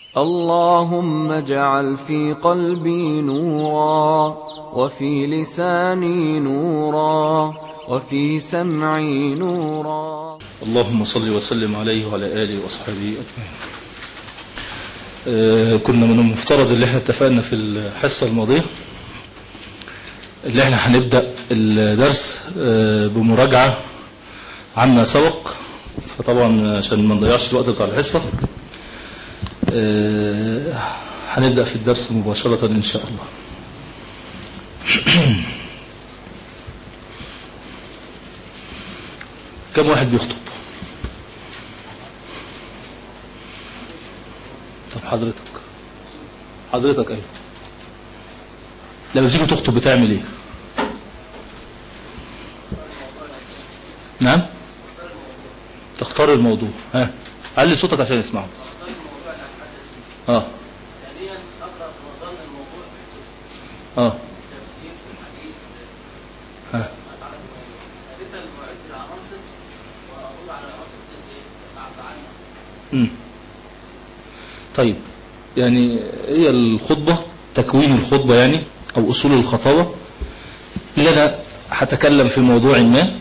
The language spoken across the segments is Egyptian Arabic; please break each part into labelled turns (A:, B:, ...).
A: اللهم اجعل في قلبي نورا وفي لساني نورا وفي سمعي نورا
B: اللهم صل وسلم عليه وعلى آله وأصحابه أجمعين آه كنا من المفترض اللي احنا اتفقنا في الحصة الماضية اللي احنا هنبدأ الدرس آه بمراجعة عما سبق فطبعا عشان ما نضيعش الوقت بتاع الحصة آه هنبدأ في الدرس مباشرة إن شاء الله كم واحد بيخطب طب حضرتك حضرتك ايه لما تيجي تخطب بتعمل ايه نعم تختار الموضوع ها علي صوتك عشان يسمعه اه
C: ثانيا اقرا في مظان الموضوع
B: اه
C: تفسير الحديث
B: ها
C: اتعرف ثالثا بعد العناصر واقول على العناصر دي ايه بعد عنها
B: مم. طيب يعني هي الخطبة تكوين الخطبة يعني أو أصول الخطابة اللي أنا هتكلم في موضوع ما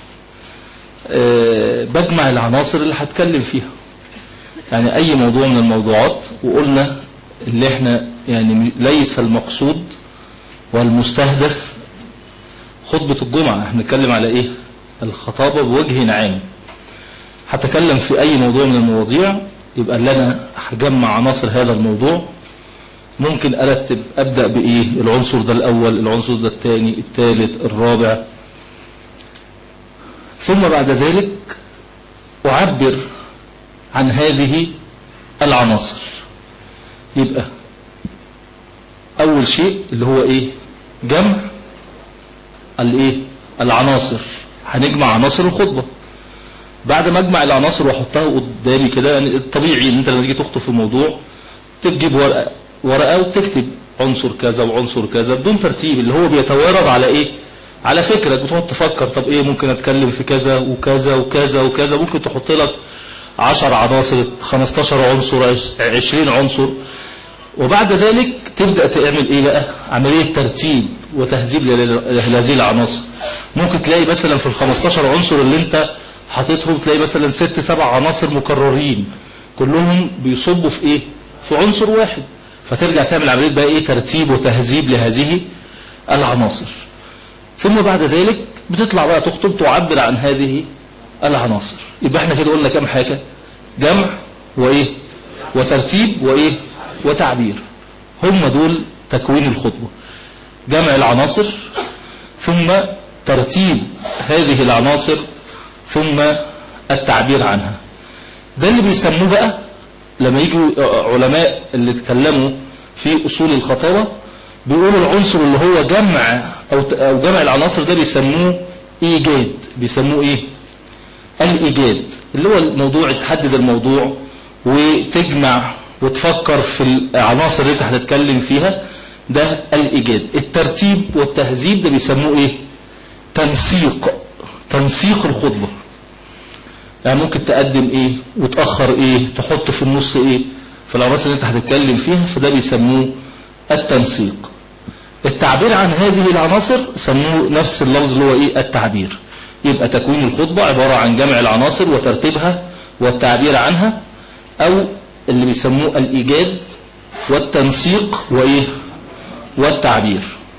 B: آه، بجمع العناصر اللي هتكلم فيها يعني أي موضوع من الموضوعات وقلنا اللي احنا يعني ليس المقصود والمستهدف خطبة الجمعة احنا نتكلم على ايه الخطابة بوجه عام هتكلم في أي موضوع من المواضيع يبقى اللي أنا هجمع عناصر هذا الموضوع ممكن أرتب أبدأ بإيه العنصر ده الأول العنصر ده الثاني الثالث الرابع ثم بعد ذلك أعبر عن هذه العناصر يبقى أول شيء اللي هو إيه جمع الإيه العناصر هنجمع عناصر الخطبة بعد ما اجمع العناصر واحطها قدامي كده يعني الطبيعي ان انت لما تيجي تخطب في موضوع تجيب ورقه ورقه وتكتب عنصر كذا وعنصر كذا بدون ترتيب اللي هو بيتوارد على ايه على فكرك بتقعد تفكر طب ايه ممكن اتكلم في كذا وكذا وكذا وكذا ممكن تحط لك 10 عناصر 15 عنصر 20 عنصر وبعد ذلك تبدأ تعمل ايه بقى عملية ترتيب وتهذيب لهذه العناصر ممكن تلاقي مثلا في ال 15 عنصر اللي انت حاططهم تلاقي مثلا ست سبع عناصر مكررين كلهم بيصبوا في ايه في عنصر واحد فترجع تعمل عملية بقى ايه ترتيب وتهذيب لهذه العناصر ثم بعد ذلك بتطلع بقى تخطب تعبر عن هذه العناصر يبقى احنا كده قلنا كام حاجة جمع وايه وترتيب وايه وتعبير هم دول تكوين الخطبة جمع العناصر ثم ترتيب هذه العناصر ثم التعبير عنها ده اللي بيسموه بقى لما يجوا علماء اللي اتكلموا في أصول الخطابة بيقولوا العنصر اللي هو جمع أو أو جمع العناصر ده بيسموه إيجاد بيسموه إيه الإيجاد اللي هو الموضوع تحدد الموضوع وتجمع وتفكر في العناصر اللي انت هتتكلم فيها ده الإيجاد الترتيب والتهذيب ده بيسموه إيه تنسيق تنسيق الخطبة يعني ممكن تقدم ايه وتأخر ايه تحط في النص ايه في العناصر اللي انت هتتكلم فيها فده بيسموه التنسيق التعبير عن هذه العناصر سموه نفس اللفظ اللي هو ايه التعبير يبقى تكوين الخطبة عبارة عن جمع العناصر وترتيبها والتعبير عنها او اللي بيسموه الايجاد والتنسيق وايه والتعبير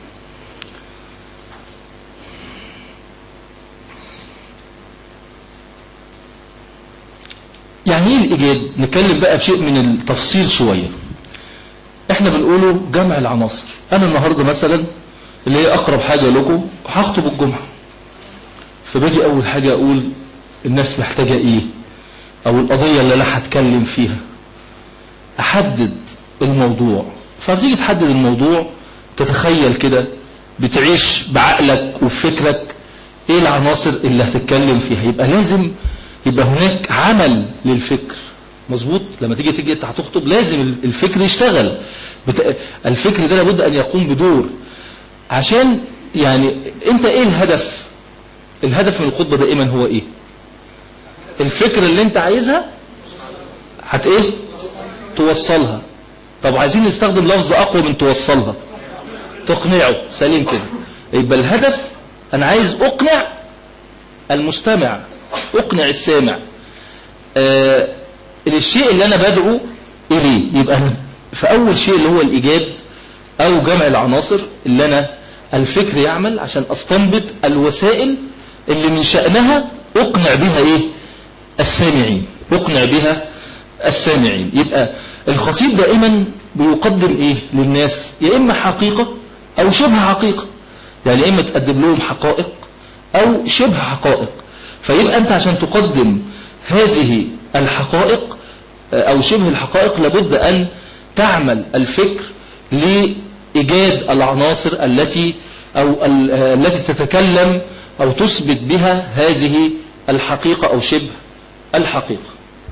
B: يعني ايه الايجاد نتكلم بقى بشيء من التفصيل شوية احنا بنقوله جمع العناصر انا النهاردة مثلا اللي هي اقرب حاجة لكم هخطب الجمعة فباجي اول حاجة اقول الناس محتاجة ايه او القضية اللي انا هتكلم فيها احدد الموضوع فبتيجي تحدد الموضوع تتخيل كده بتعيش بعقلك وفكرك ايه العناصر اللي هتتكلم فيها يبقى لازم يبقى هناك عمل للفكر مظبوط لما تيجي تيجي انت هتخطب لازم الفكر يشتغل بت... الفكر ده لابد ان يقوم بدور عشان يعني انت ايه الهدف الهدف من الخطبة دائما هو ايه الفكرة اللي انت عايزها هت ايه توصلها طب عايزين نستخدم لفظ أقوى من توصلها تقنعه سليم كده يبقى الهدف أنا عايز أقنع المستمع أقنع السامع آه للشيء اللي أنا بدعو إليه يبقى أنا في أول شيء اللي هو الإيجاد أو جمع العناصر اللي أنا الفكر يعمل عشان أستنبط الوسائل اللي من شأنها أقنع بها إيه السامعين أقنع بها السامعين يبقى الخطيب دائما بيقدم إيه للناس يا إما حقيقة أو شبه حقيقة يعني إما تقدم لهم حقائق أو شبه حقائق فيبقى أنت عشان تقدم هذه الحقائق أو شبه الحقائق لابد أن تعمل الفكر لإيجاد العناصر التي أو التي تتكلم أو تثبت بها هذه الحقيقة أو شبه الحقيقة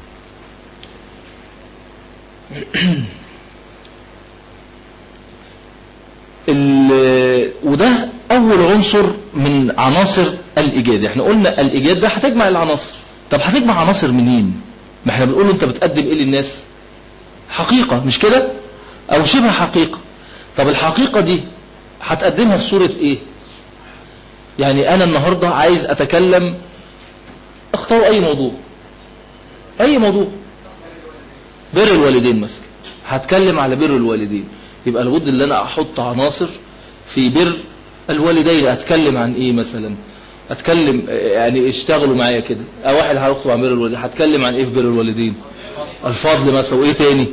B: وده أول عنصر من عناصر الإيجاد احنا قلنا الإيجاد ده هتجمع العناصر طب هتجمع عناصر منين ما احنا بنقول انت بتقدم ايه للناس حقيقة مش كده او شبه حقيقة طب الحقيقة دي هتقدمها في صورة ايه يعني انا النهاردة عايز اتكلم اختاروا اي موضوع اي موضوع بر الوالدين مثلا هتكلم على بر الوالدين يبقى لابد ان انا احط عناصر في بر الوالدين اتكلم عن ايه مثلا اتكلم يعني اشتغلوا معايا كده اه واحد هيخطب عن بر الوالدين هتكلم عن ايه في بر الوالدين الفضل مثلا وايه تاني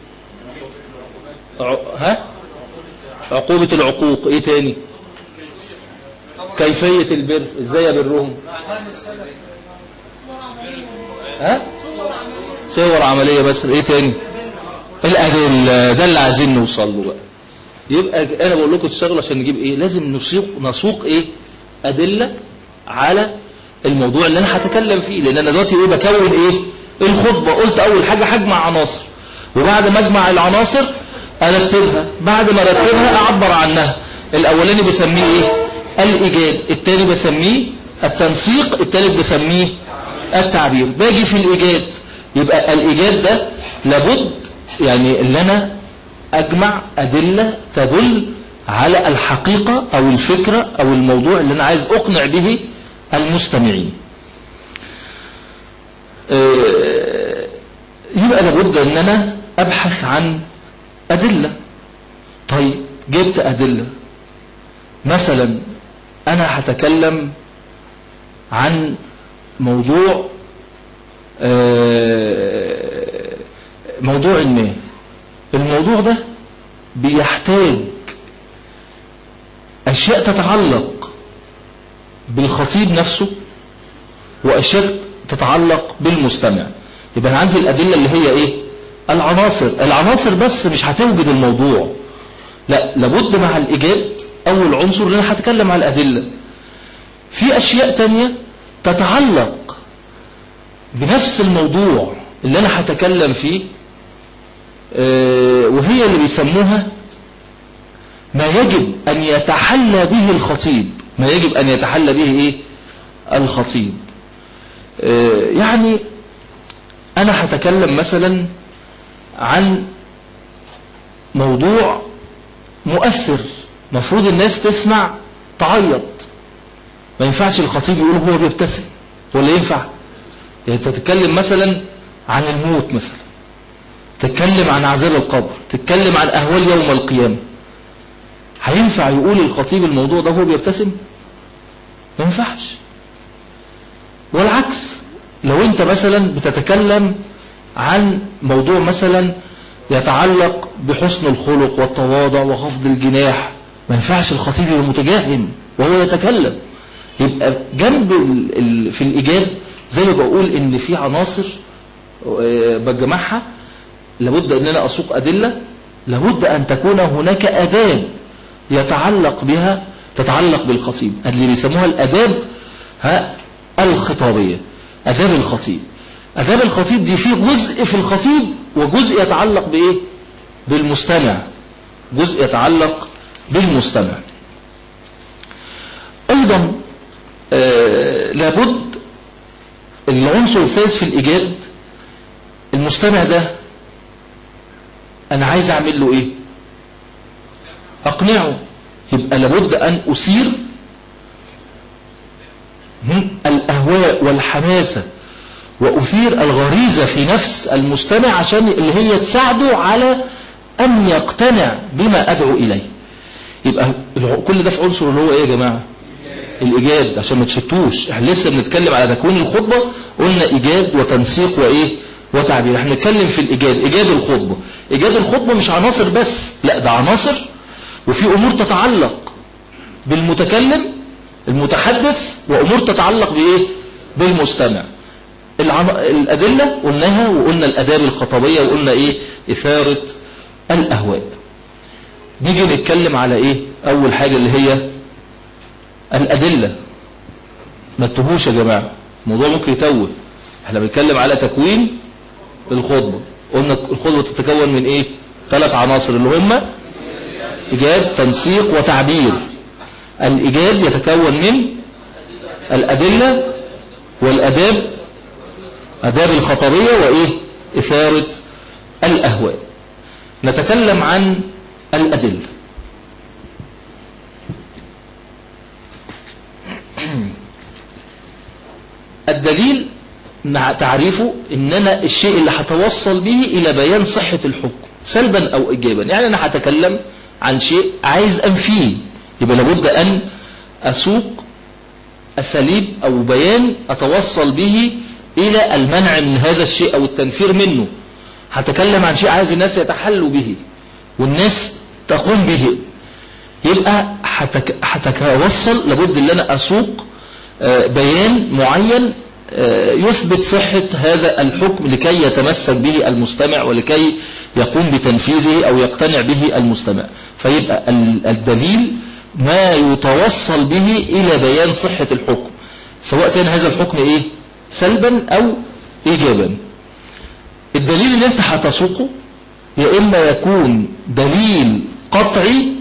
B: ع... ها عقوبة العقوق ايه تاني كيفية البر ازاي ابرهم ها صور عملية بس ايه تاني الأدلة ده اللي عايزين نوصل له بقى يبقى انا بقول لكم تشتغلوا عشان نجيب ايه لازم نسوق نسوق ايه أدلة على الموضوع اللي انا هتكلم فيه لان انا دلوقتي ايه بكون ايه الخطبة قلت اول حاجة هجمع عناصر وبعد ما اجمع العناصر ارتبها بعد ما ارتبها اعبر عنها الاولاني بسميه ايه الايجاد الثاني بسميه التنسيق الثالث بسميه التعبير باجي في الايجاد يبقى الايجاد ده لابد يعني اللي انا اجمع ادلة تدل على الحقيقة او الفكرة او الموضوع اللي انا عايز اقنع به المستمعين يبقى لابد ان انا ابحث عن ادلة طيب جبت ادلة مثلا انا هتكلم عن موضوع موضوع ما الموضوع ده بيحتاج أشياء تتعلق بالخطيب نفسه وأشياء تتعلق بالمستمع يبقى أنا عندي الأدلة اللي هي إيه العناصر العناصر بس مش هتوجد الموضوع لا لابد مع الإيجاد أول عنصر اللي أنا هتكلم على الأدلة في أشياء تانية تتعلق بنفس الموضوع اللي أنا هتكلم فيه وهي اللي بيسموها ما يجب أن يتحلى به الخطيب ما يجب أن يتحلى به إيه الخطيب يعني أنا هتكلم مثلا عن موضوع مؤثر مفروض الناس تسمع تعيط ما ينفعش الخطيب يقول هو بيبتسم ولا ينفع يعني انت تتكلم مثلا عن الموت مثلا تتكلم عن عذاب القبر تتكلم عن أهوال يوم القيامة هينفع يقول الخطيب الموضوع ده هو بيبتسم ما ينفعش والعكس لو انت مثلا بتتكلم عن موضوع مثلا يتعلق بحسن الخلق والتواضع وخفض الجناح ما ينفعش الخطيب يبقى متجهم وهو يتكلم يبقى جنب ال ال في الإيجاب زي ما بقول ان في عناصر بجمعها لابد ان انا اسوق ادله لابد ان تكون هناك اداب يتعلق بها تتعلق بالخطيب اللي بيسموها الاداب ها الخطابيه اداب الخطيب اداب الخطيب دي فيه جزء في الخطيب وجزء يتعلق بايه بالمستمع جزء يتعلق بالمستمع ايضا آه لابد العنصر الثالث في الايجاد المستمع ده أنا عايز أعمل له إيه أقنعه يبقى لابد أن أثير هم؟ الأهواء والحماسة وأثير الغريزة في نفس المستمع عشان اللي هي تساعده على أن يقتنع بما أدعو إليه يبقى الع- كل ده في عنصر اللي هو إيه يا جماعة الإيجاد عشان ما تشتوش احنا لسه بنتكلم على تكوين الخطبة قلنا إيجاد وتنسيق وإيه وتعبير احنا بنتكلم في الإيجاد إيجاد الخطبة إيجاد الخطبة مش عناصر بس لا ده عناصر وفي أمور تتعلق بالمتكلم المتحدث وأمور تتعلق بإيه بالمستمع العم... الأدلة قلناها وقلنا الأداب الخطبية وقلنا إيه إثارة الأهواء نيجي نتكلم على إيه أول حاجة اللي هي الأدلة ما تتوهوش يا جماعة الموضوع ممكن يتوه احنا بنتكلم على تكوين الخطبة قلنا الخطبة تتكون من ايه ثلاث عناصر اللي هم إيجاد تنسيق وتعبير الإيجاد يتكون من الأدلة والأداب أداب الخطبية وإيه إثارة الأهواء نتكلم عن الأدلة الدليل مع تعريفه ان انا الشيء اللي هتوصل به الى بيان صحة الحكم سلبا او ايجابا يعني انا هتكلم عن شيء عايز انفيه يبقى لابد ان اسوق اساليب او بيان اتوصل به الى المنع من هذا الشيء او التنفير منه هتكلم عن شيء عايز الناس يتحلوا به والناس تقوم به يبقى هتك... هتوصل لابد ان انا اسوق آه، بيان معين آه، يثبت صحة هذا الحكم لكي يتمسك به المستمع ولكي يقوم بتنفيذه أو يقتنع به المستمع فيبقى ال- الدليل ما يتوصل به إلى بيان صحة الحكم سواء كان هذا الحكم إيه سلبا أو إيجابا الدليل اللي انت هتسوقه يا إما يكون دليل قطعي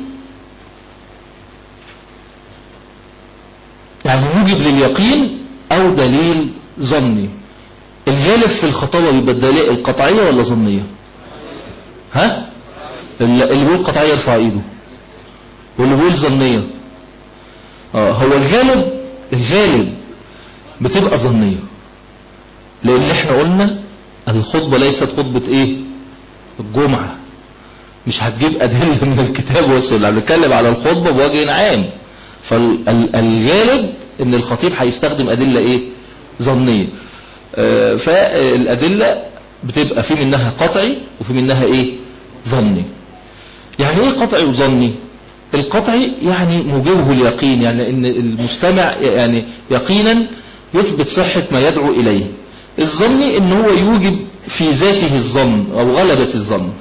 B: يعني موجب لليقين أو دليل ظني الغالب في الخطابة بيبقى الدليل القطعية ولا ظنية ها اللي اللي بيقول قطعية يرفع ايده واللي بيقول ظنية آه هو الغالب الغالب بتبقى ظنية لأن احنا قلنا الخطبة ليست خطبة ايه الجمعة مش هتجيب أدلة من الكتاب والسنة بنتكلم على الخطبة بوجه عام فالغالب ان الخطيب هيستخدم أدلة ايه ظنية آه، فالأدلة بتبقى في منها قطعي وفي منها ايه ظني يعني ايه قطعي وظني القطعي يعني موجبه اليقين يعني ان المستمع يعني يقينا يثبت صحة ما يدعو إليه الظني ان هو يوجب في ذاته الظن او غلبة الظن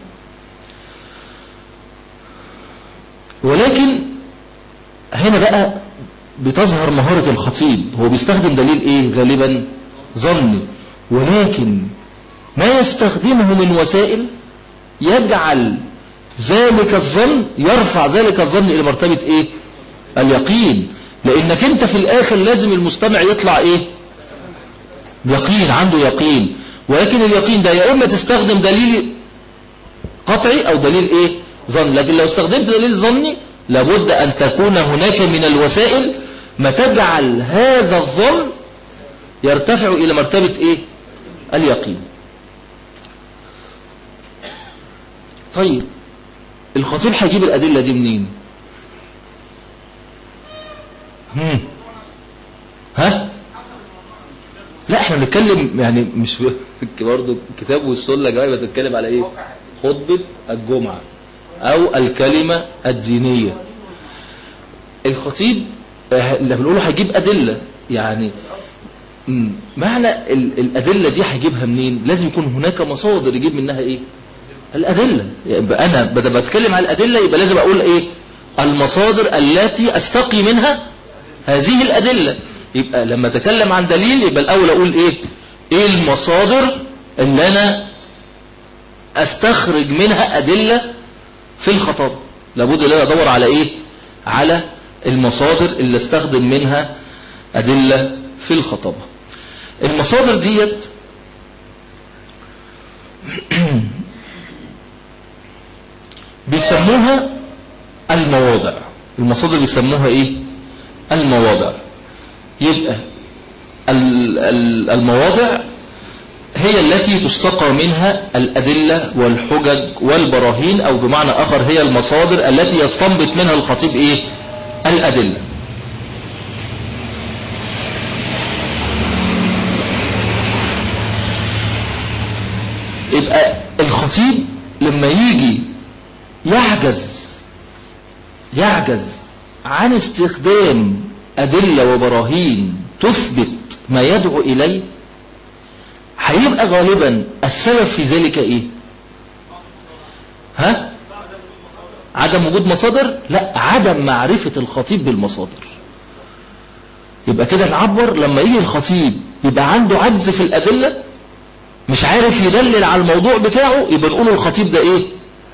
B: ولكن هنا بقى بتظهر مهارة الخطيب هو بيستخدم دليل ايه غالبا ظني ولكن ما يستخدمه من وسائل يجعل ذلك الظن يرفع ذلك الظن الى مرتبة ايه اليقين لانك انت في الاخر لازم المستمع يطلع ايه يقين عنده يقين ولكن اليقين ده يا اما تستخدم دليل قطعي او دليل ايه ظن لكن لو استخدمت دليل ظني لابد ان تكون هناك من الوسائل ما تجعل هذا الظن يرتفع الى مرتبة ايه اليقين طيب الخطيب هيجيب الادلة دي منين هم. ها لا احنا بنتكلم يعني مش برضه الكتاب والسنه جاي بتتكلم على ايه خطبه الجمعه او الكلمه الدينيه الخطيب آه، اللي بنقوله هيجيب ادله يعني مم، معنى ال- الادله دي هيجيبها منين لازم يكون هناك مصادر يجيب منها ايه الادله يبقى انا بدل ما اتكلم على الادله يبقى لازم اقول ايه المصادر التي استقي منها هذه الادله يبقى لما اتكلم عن دليل يبقى الاول اقول ايه ايه المصادر اللي انا استخرج منها ادله في الخطاب لابد ان انا ادور على ايه على المصادر اللي استخدم منها ادله في الخطابه المصادر ديت بيسموها المواضع المصادر بيسموها ايه المواضع يبقى ال- ال- المواضع هي التي تستقى منها الأدلة والحجج والبراهين أو بمعنى آخر هي المصادر التي يستنبط منها الخطيب إيه؟ الأدلة يبقى الخطيب لما يجي يعجز يعجز عن استخدام أدلة وبراهين تثبت ما يدعو إليه هيبقى غالبا السبب في ذلك ايه ها عدم وجود مصادر لا عدم معرفة الخطيب بالمصادر يبقى كده نعبر لما يجي الخطيب يبقى عنده عجز في الأدلة مش عارف يدلل على الموضوع بتاعه يبقى نقول الخطيب ده ايه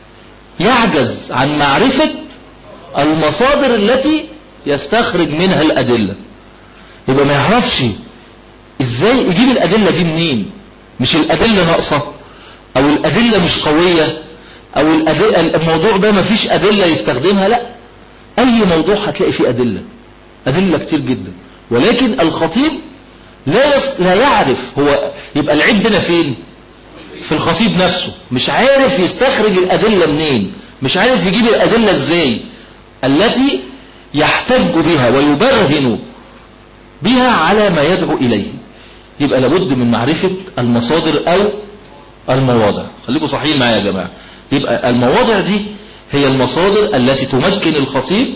B: يعجز عن معرفة المصادر التي يستخرج منها الأدلة يبقى ما يعرفش ازاي يجيب الأدلة دي منين مش الأدلة ناقصة أو الأدلة مش قوية أو الأدلة الموضوع ده ما فيش أدلة يستخدمها لا أي موضوع هتلاقي فيه أدلة أدلة كتير جدا ولكن الخطيب لا يس... لا يعرف هو يبقى العيب هنا فين في الخطيب نفسه مش عارف يستخرج الأدلة منين مش عارف يجيب الأدلة ازاي التي يحتج بها ويبرهن بها على ما يدعو إليه يبقى لابد من معرفة المصادر أو المواضع خليكم صحيحين معايا يا جماعة يبقى المواضع دي هي المصادر التي تمكن الخطيب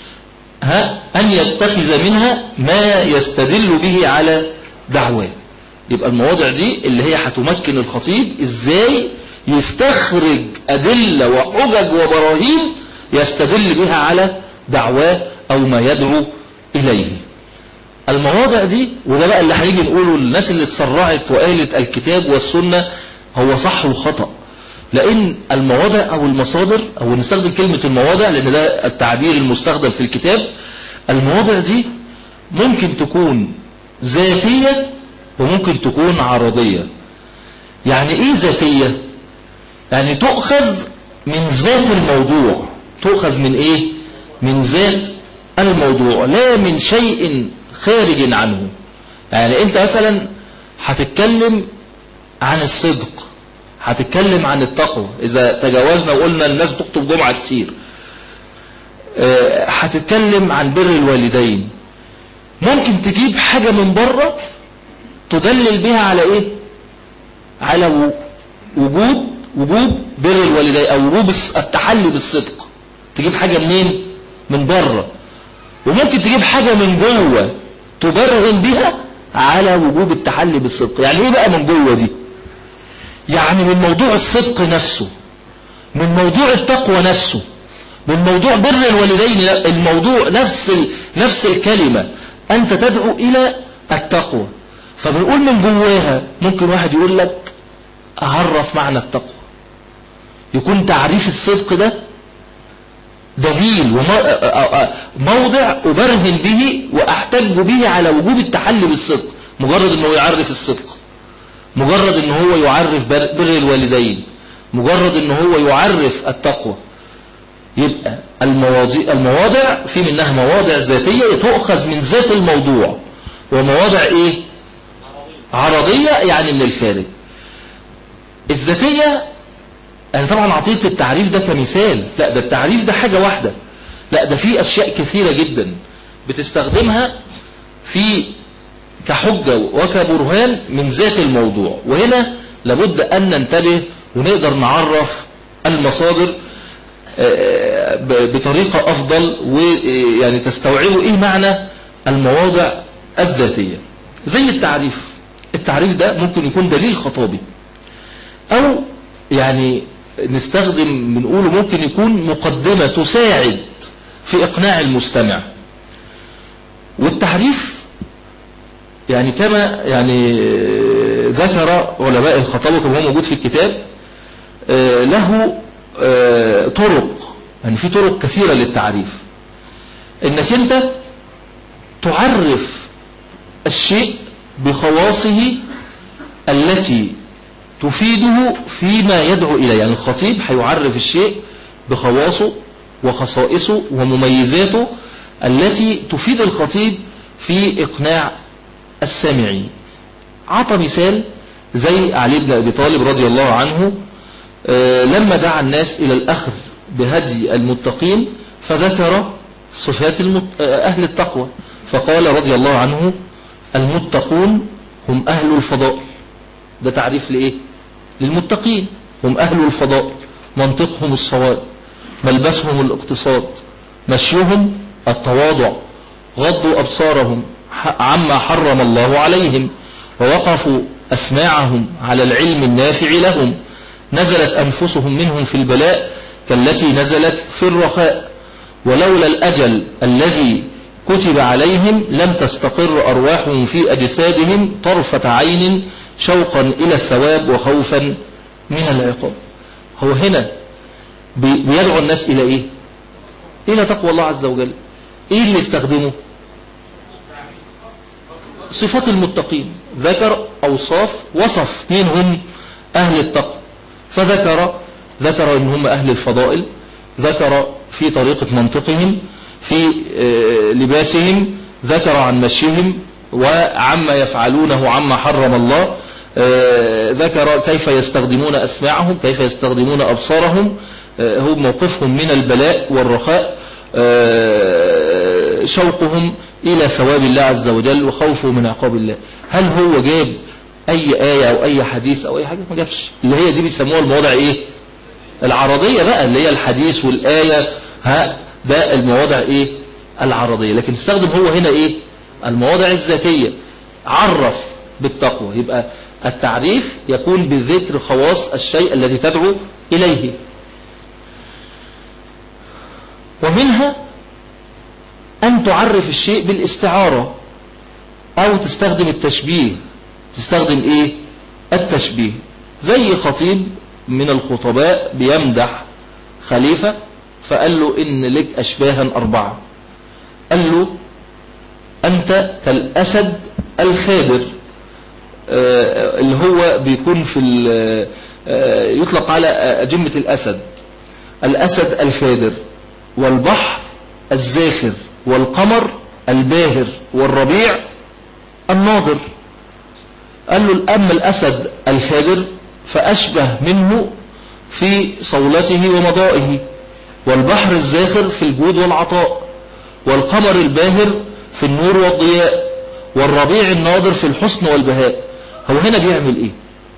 B: ها أن يتخذ منها ما يستدل به على دعواه يبقى المواضع دي اللي هي هتمكن الخطيب ازاي يستخرج أدلة وحجج وبراهين يستدل بها على دعواه أو ما يدعو إليه المواضع دي وده بقى اللي هنيجي نقوله للناس اللي اتسرعت وقالت الكتاب والسنة هو صح وخطأ لأن المواضع أو المصادر أو نستخدم كلمة المواضع لأن ده التعبير المستخدم في الكتاب المواضع دي ممكن تكون ذاتية وممكن تكون عرضية يعني إيه ذاتية؟ يعني تؤخذ من ذات الموضوع تؤخذ من إيه؟ من ذات الموضوع لا من شيء خارج عنه يعني انت مثلا هتتكلم عن الصدق هتتكلم عن التقوى اذا تجاوزنا وقلنا الناس بتخطب جمعة كتير اه هتتكلم عن بر الوالدين ممكن تجيب حاجة من بره تدلل بها على ايه على وجود وجود بر الوالدين او وجوب التحلي بالصدق تجيب حاجة منين من بره وممكن تجيب حاجة من جوه تبرهن بها على وجوب التحلي بالصدق يعني ايه بقى من جوه دي يعني من موضوع الصدق نفسه من موضوع التقوى نفسه من موضوع بر الوالدين الموضوع نفس نفس الكلمة أنت تدعو إلى التقوى فبنقول من جواها ممكن واحد يقول لك أعرف معنى التقوى يكون تعريف الصدق ده دليل وموضع أبرهن به وأحتج به على وجوب التحلي بالصدق مجرد أنه يعرف الصدق مجرد أنه هو يعرف بر الوالدين مجرد أنه هو يعرف التقوى يبقى المواضيع, المواضع في منها مواضع ذاتية تؤخذ من ذات الموضوع ومواضع إيه عرضية يعني من الخارج الذاتية أنا طبعا عطيت التعريف ده كمثال لا ده التعريف ده حاجة واحدة لا ده في أشياء كثيرة جدا بتستخدمها في كحجة وكبرهان من ذات الموضوع وهنا لابد أن ننتبه ونقدر نعرف المصادر بطريقة أفضل ويعني تستوعبوا إيه معنى المواضع الذاتية زي التعريف التعريف ده ممكن يكون دليل خطابي أو يعني نستخدم بنقوله ممكن يكون مقدمة تساعد في إقناع المستمع والتعريف يعني كما يعني ذكر علماء الخطابة كما هو موجود في الكتاب له طرق يعني في طرق كثيرة للتعريف انك انت تعرف الشيء بخواصه التي تفيده فيما يدعو إليه يعني الخطيب هيعرف الشيء بخواصه وخصائصه ومميزاته التي تفيد الخطيب في إقناع السامعين عطى مثال زي علي بن أبي طالب رضي الله عنه آه، لما دعا الناس إلى الأخذ بهدي المتقين فذكر صفات المت... آه، أهل التقوى فقال رضي الله عنه المتقون هم أهل الفضائل ده تعريف لإيه للمتقين هم أهل الفضائل منطقهم الصواب ملبسهم الاقتصاد مشيهم التواضع غضوا أبصارهم عما حرم الله عليهم ووقفوا أسماعهم على العلم النافع لهم نزلت أنفسهم منهم في البلاء كالتي نزلت في الرخاء ولولا الأجل الذي كتب عليهم لم تستقر أرواحهم في أجسادهم طرفة عين شوقا إلى الثواب وخوفا من العقاب هو هنا بيدعو الناس إلى إيه إلى تقوى الله عز وجل إيه اللي استخدمه صفات المتقين ذكر أوصاف وصف مين هم أهل التقوى فذكر ذكر إن هم أهل الفضائل ذكر في طريقة منطقهم في آه، لباسهم ذكر عن مشيهم وعما يفعلونه عما حرم الله آه، ذكر كيف يستخدمون أسماعهم كيف يستخدمون أبصارهم آه، هو موقفهم من البلاء والرخاء شوقهم إلى ثواب الله عز وجل وخوفه من عقاب الله هل هو جاب أي آية أو أي حديث أو أي حاجة ما جابش اللي هي دي بيسموها المواضع إيه العرضية بقى اللي هي الحديث والآية ها ده المواضع إيه العرضية لكن استخدم هو هنا إيه المواضع الذاتية عرف بالتقوى يبقى التعريف يكون بذكر خواص الشيء الذي تدعو إليه ومنها أن تعرف الشيء بالاستعارة أو تستخدم التشبيه تستخدم إيه التشبيه زي خطيب من الخطباء بيمدح خليفة فقال له إن لك أشباها أربعة قال له أنت كالأسد الخادر آه، اللي هو بيكون في آه، يطلق على أجمة الأسد الأسد الخادر والبحر الزاخر والقمر الباهر والربيع الناظر قال له الأم الأسد الخادر فأشبه منه في صولته ومضائه والبحر الزاخر في الجود والعطاء والقمر الباهر في النور والضياء والربيع الناظر في الحسن والبهاء هو هنا بيعمل ايه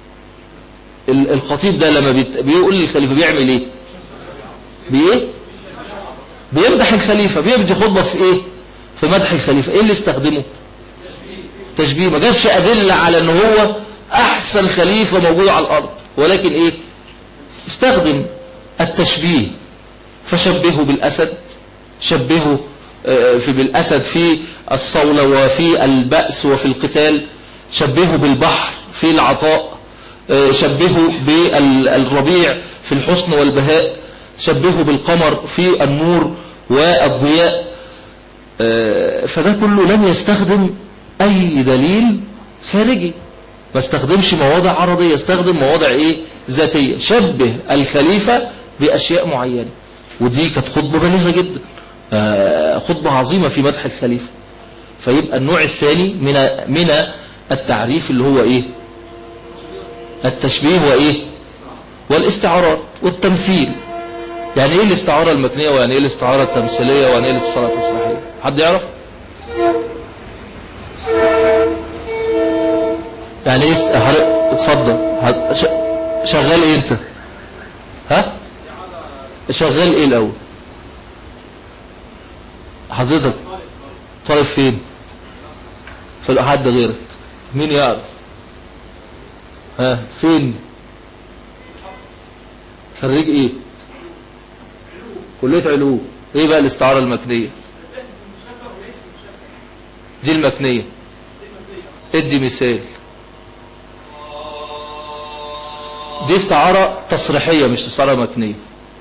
B: الخطيب ده لما بيقول للخليفة بيعمل ايه بايه بيمدح الخليفة بيبدي خطبة في ايه في مدح الخليفة ايه اللي استخدمه تشبيه ما جابش أدلة على ان هو احسن خليفة موجود على الارض ولكن ايه استخدم التشبيه فشبهه بالاسد شبهه آه، في بالاسد في الصولة وفي البأس وفي القتال شبهه بالبحر في العطاء آه، شبهه بالربيع في الحسن والبهاء شبهه بالقمر في النور والضياء آه، فده كله لم يستخدم أي دليل خارجي ما استخدمش مواضع عرضية استخدم مواضع إيه ذاتية شبه الخليفة بأشياء معينة ودي كانت خطبة بليغة جدا آه، خطبة عظيمة في مدح الخليفة فيبقى النوع الثاني من من التعريف اللي هو إيه التشبيه وإيه والاستعارات والتمثيل يعني ايه الاستعارة المكنية ويعني ايه الاستعارة التمثيلية ويعني ايه الاستعارة التصريحية حد يعرف يعني ايه اتفضل شغال ايه انت ها شغال ايه الاول حضرتك طالب فين في حد غيرك مين يعرف ها فين خريج ايه كلية علوم ايه بقى الاستعارة المكنية دي المكنية ادي مثال دي استعارة تصريحية مش استعارة مكنية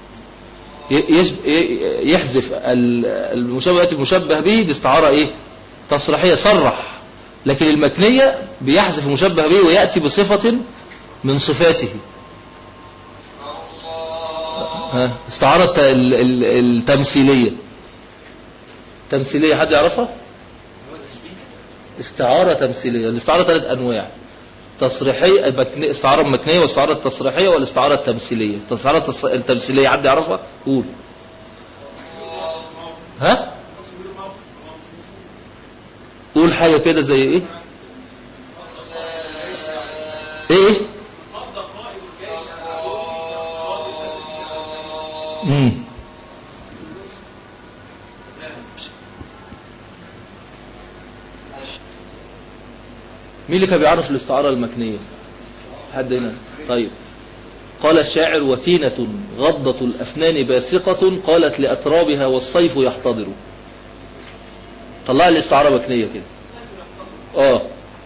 B: يحذف المشبه المشبه به دي استعارة ايه تصريحية صرح لكن المكنية بيحذف المشبه به ويأتي بصفة من صفاته ها استعارة الت- ال- ال- التمثيلية تمثيلية حد يعرفها استعارة تمثيلية الاستعارة ثلاث أنواع تصريحية المكن- استعارة مكنية واستعارة تصريحية والاستعارة التمثيلية الاستعارة التص- التمثيلية حد يعرفها قول ها قول حاجة كده زي ايه ايه ايه مم. مين اللي كان بيعرف الاستعارة المكنية حد هنا طيب قال الشاعر وتينة غضة الأفنان باسقة قالت لأترابها والصيف يحتضر طلع لي استعارة مكنية كده اه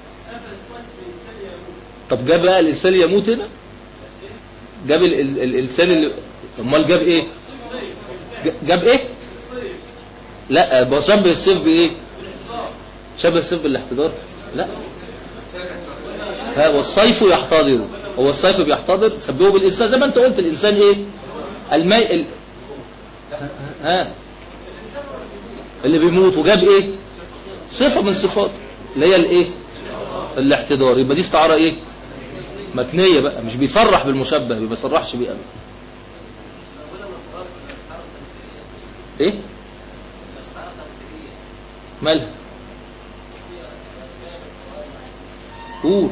B: طب جاب بقى الإنسان يموت هنا جاب ال- ال- الإنسان اللي امال جاب ايه ج- جاب ايه لا هو شبه الصيف بايه شبه الصيف بالاحتضار لا ها والصيف يحتضر هو الصيف بيحتضر سببه بالإنسان زي ما انت قلت الإنسان ايه الماء ال... ها اللي بيموت وجاب ايه صفة من صفات اللي هي الايه الاحتضار يبقى دي استعارة ايه مكنية بقى مش بيصرح بالمشبه ما بيصرحش بيه أبدا ايه مالها قول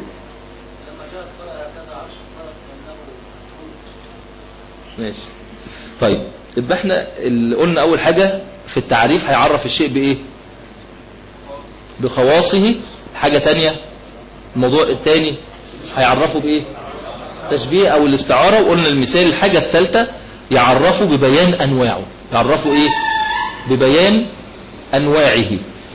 B: ماشي طيب يبقى احنا اللي قلنا اول حاجة في التعريف هيعرف الشيء بايه بخواصه حاجة تانية الموضوع التاني هيعرفه بايه تشبيه او الاستعارة وقلنا المثال الحاجة الثالثة يعرفه ببيان انواعه يعرفه ايه ببيان انواعه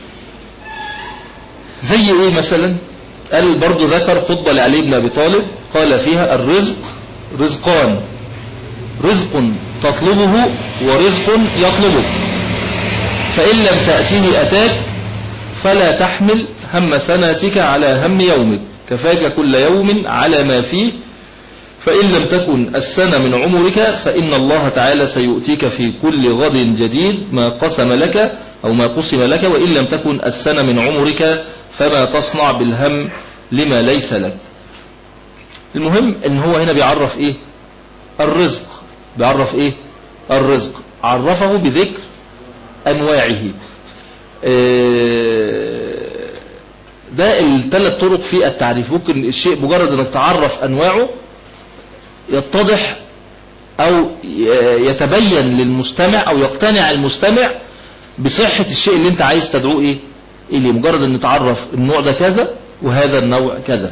B: زي ايه مثلا قال برضو ذكر خطبة لعلي بن ابي طالب قال فيها الرزق رزقان رزق تطلبه ورزق يطلبك فإن لم تأتيه أتاك فلا تحمل هم سنتك على هم يومك كفاك كل يوم على ما فيه فإن لم تكن السنة من عمرك فإن الله تعالى سيؤتيك في كل غد جديد ما قسم لك أو ما قسم لك وإن لم تكن السنة من عمرك فما تصنع بالهم لما ليس لك المهم ان هو هنا بيعرف ايه الرزق بيعرف ايه الرزق عرفه بذكر انواعه آه، ده الثلاث طرق في التعريف ممكن الشيء مجرد انك تعرف انواعه يتضح او ي- يتبين للمستمع او يقتنع المستمع بصحة الشيء اللي انت عايز تدعوه ايه اللي مجرد ان تعرف النوع ده كذا وهذا النوع كذا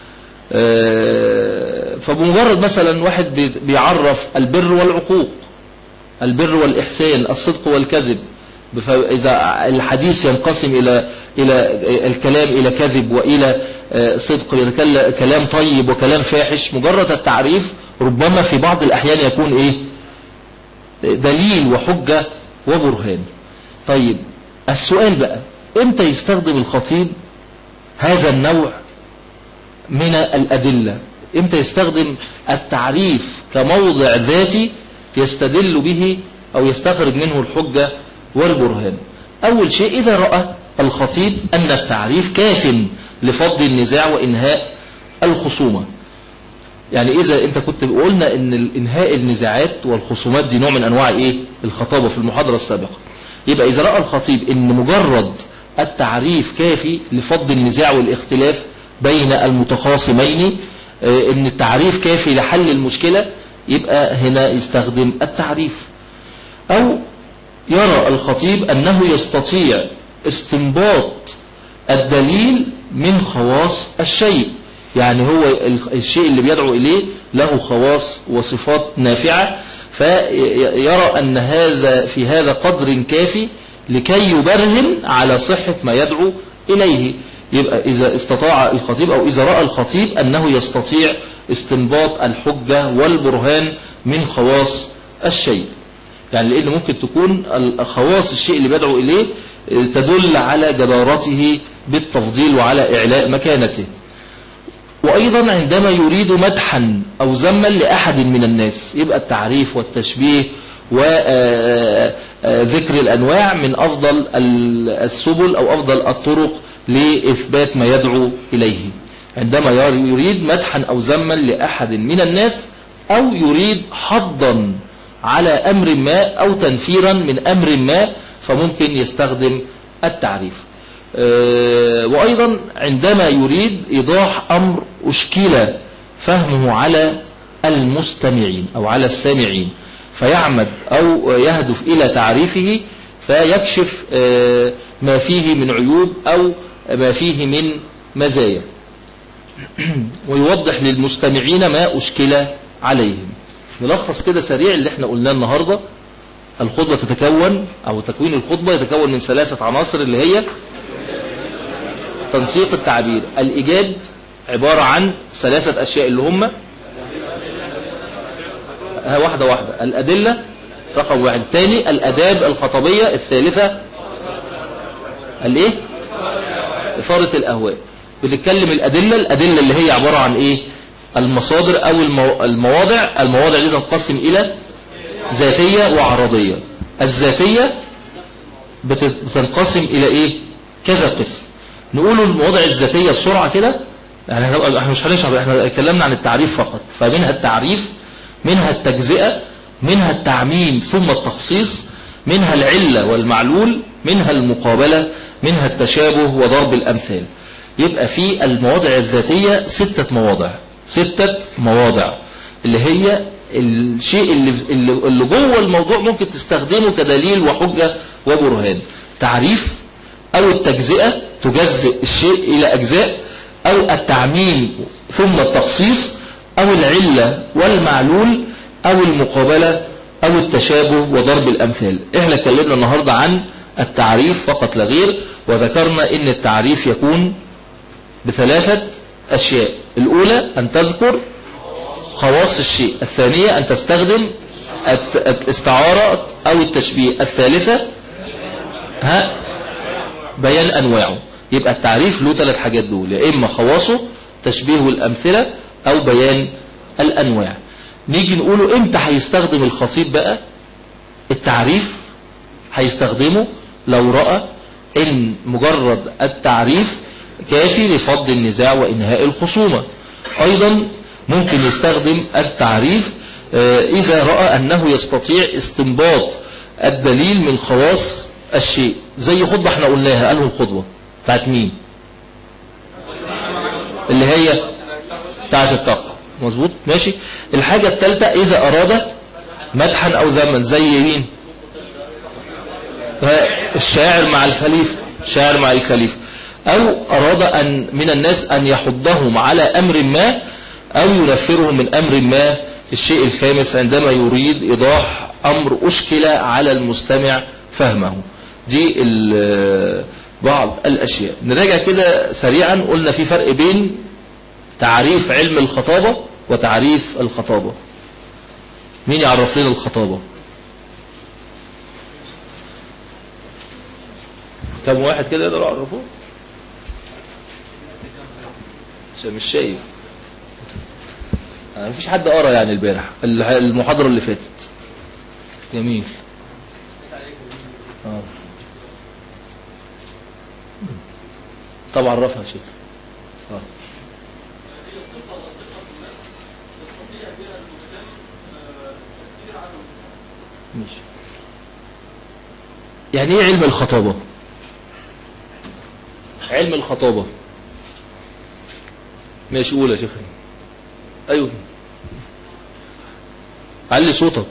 B: آه، فبمجرد مثلا واحد بي- بيعرف البر والعقوق البر والإحسان الصدق والكذب إذا الحديث ينقسم إلى إلى الكلام إلى كذب وإلى آه، صدق يتكلم كلام طيب وكلام فاحش مجرد التعريف ربما في بعض الأحيان يكون إيه دليل وحجة وبرهان طيب السؤال بقى امتى يستخدم الخطيب هذا النوع من الأدلة امتى يستخدم التعريف كموضع ذاتي يستدل به أو يستخرج منه الحجة والبرهان أول شيء إذا رأى الخطيب أن التعريف كاف لفض النزاع وإنهاء الخصومة يعني إذا أنت كنت قلنا أن إنهاء النزاعات والخصومات دي نوع من أنواع إيه الخطابة في المحاضرة السابقة يبقى إذا رأى الخطيب أن مجرد التعريف كافي لفض النزاع والاختلاف بين المتخاصمين آه، ان التعريف كافي لحل المشكلة يبقى هنا يستخدم التعريف او يرى الخطيب انه يستطيع استنباط الدليل من خواص الشيء يعني هو ال- الشيء اللي بيدعو إليه له خواص وصفات نافعة فيرى أن هذا في هذا قدر كافي لكي يبرهن على صحة ما يدعو إليه يبقى إذا استطاع الخطيب أو إذا رأى الخطيب أنه يستطيع استنباط الحجة والبرهان من خواص الشيء يعني لأن ممكن تكون خواص الشيء اللي بدعو إليه تدل على جدارته بالتفضيل وعلى إعلاء مكانته وأيضا عندما يريد مدحا أو ذما لأحد من الناس يبقى التعريف والتشبيه وذكر الأنواع من أفضل السبل أو أفضل الطرق لإثبات ما يدعو إليه عندما يريد مدحا أو ذما لأحد من الناس أو يريد حظا على أمر ما أو تنفيرا من أمر ما فممكن يستخدم التعريف آه، وأيضا عندما يريد إيضاح أمر أشكل فهمه على المستمعين أو على السامعين فيعمد أو يهدف إلى تعريفه فيكشف آه، ما فيه من عيوب أو ما فيه من مزايا ويوضح للمستمعين ما أشكل عليهم نلخص كده سريع اللي احنا قلناه النهاردة الخطبة تتكون أو تكوين الخطبة يتكون من ثلاثة عناصر اللي هي تنسيق التعبير الإيجاد عبارة عن ثلاثة أشياء اللي هم ها واحدة واحدة الأدلة رقم واحد الثاني الأداب الخطبية الثالثة الإيه إثارة الأهواء بنتكلم الأدلة الأدلة اللي هي عبارة عن إيه المصادر أو المواضع المواضع دي تنقسم إلى ذاتية وعرضية الذاتية بتنقسم إلى إيه كذا قسم نقول المواضع الذاتية بسرعة كده يعني احنا مش هنشرح احنا اتكلمنا عن التعريف فقط فمنها التعريف منها التجزئة منها التعميم ثم التخصيص منها العلة والمعلول منها المقابلة منها التشابه وضرب الأمثال يبقى في المواضع الذاتية ستة مواضع ستة مواضع اللي هي الشيء اللي, اللي جوه الموضوع ممكن تستخدمه كدليل وحجة وبرهان تعريف أو التجزئة تجزئ الشيء إلى أجزاء أو التعميم ثم التخصيص أو العلة والمعلول أو المقابلة أو التشابه وضرب الأمثال إحنا اتكلمنا النهاردة عن التعريف فقط لا غير وذكرنا إن التعريف يكون بثلاثة أشياء الأولى أن تذكر خواص الشيء الثانية أن تستخدم الاستعارة أو التشبيه الثالثة ها بيان أنواعه يبقى التعريف له ثلاث حاجات دول يا إما خواصه تشبيه الأمثلة أو بيان الأنواع نيجي نقوله إمتى هيستخدم الخطيب بقى التعريف هيستخدمه لو رأى إن مجرد التعريف كافي لفض النزاع وإنهاء الخصومة أيضا ممكن يستخدم التعريف آه، إذا رأى أنه يستطيع استنباط الدليل من خواص الشيء زي خطبة احنا قلناها قالوا الخطبة بتاعت مين اللي هي بتاعت التقوى مظبوط ماشي الحاجة الثالثة إذا أراد مدحا أو ذما زي مين الشاعر مع الخليفة شاعر مع الخليفة أو أراد أن من الناس أن يحضهم على أمر ما أو ينفرهم من أمر ما الشيء الخامس عندما يريد إيضاح أمر أشكل على المستمع فهمه دي بعض الأشياء نراجع كده سريعا قلنا في فرق بين تعريف علم الخطابة وتعريف الخطابة مين يعرف لنا الخطابة كم واحد كده يقدر يعرفه عشان مش شايف آه، مفيش حد قرا يعني البارح المحاضرة اللي فاتت جميل آه. طبعا رفع شيء آه. ماشي يعني ايه علم الخطابة علم الخطابة ماشي قول يا شيخ ايوه علي صوتك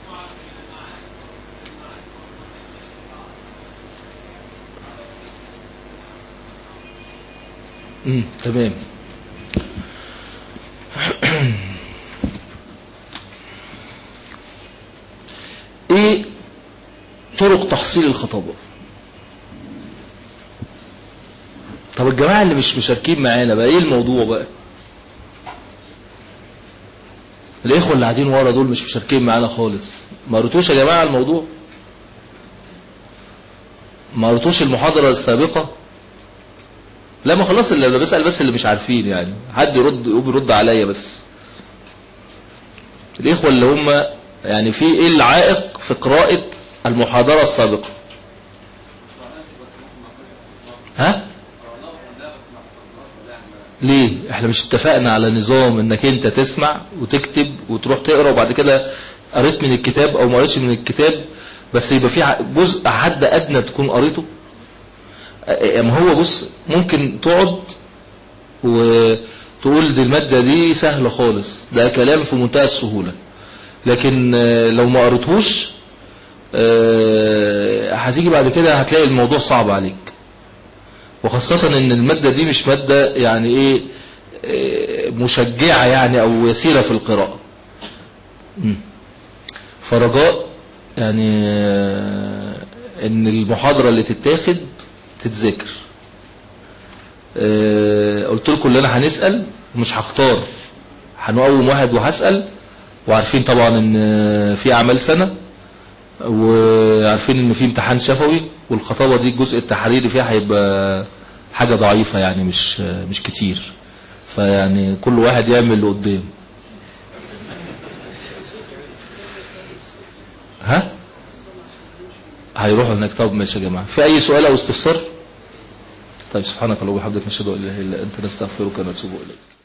B: امم تمام ايه طرق تحصيل الخطابة طب الجماعة اللي مش مشاركين معانا بقى ايه الموضوع بقى الاخوة اللي قاعدين ورا دول مش مشاركين معانا خالص ما قريتوش يا جماعة الموضوع ما قريتوش المحاضرة السابقة لا ما خلاص اللي بسأل بس اللي مش عارفين يعني حد يرد يقوم يرد عليا بس الإخوة اللي هم يعني في إيه العائق في قراءة المحاضرة السابقة ها ليه احنا مش اتفقنا على نظام انك انت تسمع وتكتب وتروح تقرا وبعد كده قريت من الكتاب او ما قريتش من الكتاب بس يبقى في ع- جزء حد ادنى تكون قريته اه، ما هو بص ممكن تقعد وتقول دي المادة دي سهلة خالص ده كلام في منتهى السهولة لكن اه، لو ما قريتهوش اه، هتيجي بعد كده هتلاقي الموضوع صعب عليك وخاصة ان المادة دي مش مادة يعني ايه إيه، مشجعة يعني او يسيرة في القراءة مم. فرجاء يعني آه، ان المحاضرة اللي تتاخد تتذكر آه، قلت لكم اللي انا هنسأل مش هختار هنقوم واحد وهسأل وعارفين طبعا ان في اعمال سنة وعارفين ان في امتحان شفوي والخطابة دي الجزء التحريري فيها هيبقى حاجة ضعيفة يعني مش مش كتير فيعني كل واحد يعمل اللي قدام ها هيروحوا هناك طب ماشي يا جماعة في اي سؤال او استفسار طيب سبحانك اللهم وبحمدك نشهد ان لا اله الا انت نستغفرك ونتوب اليك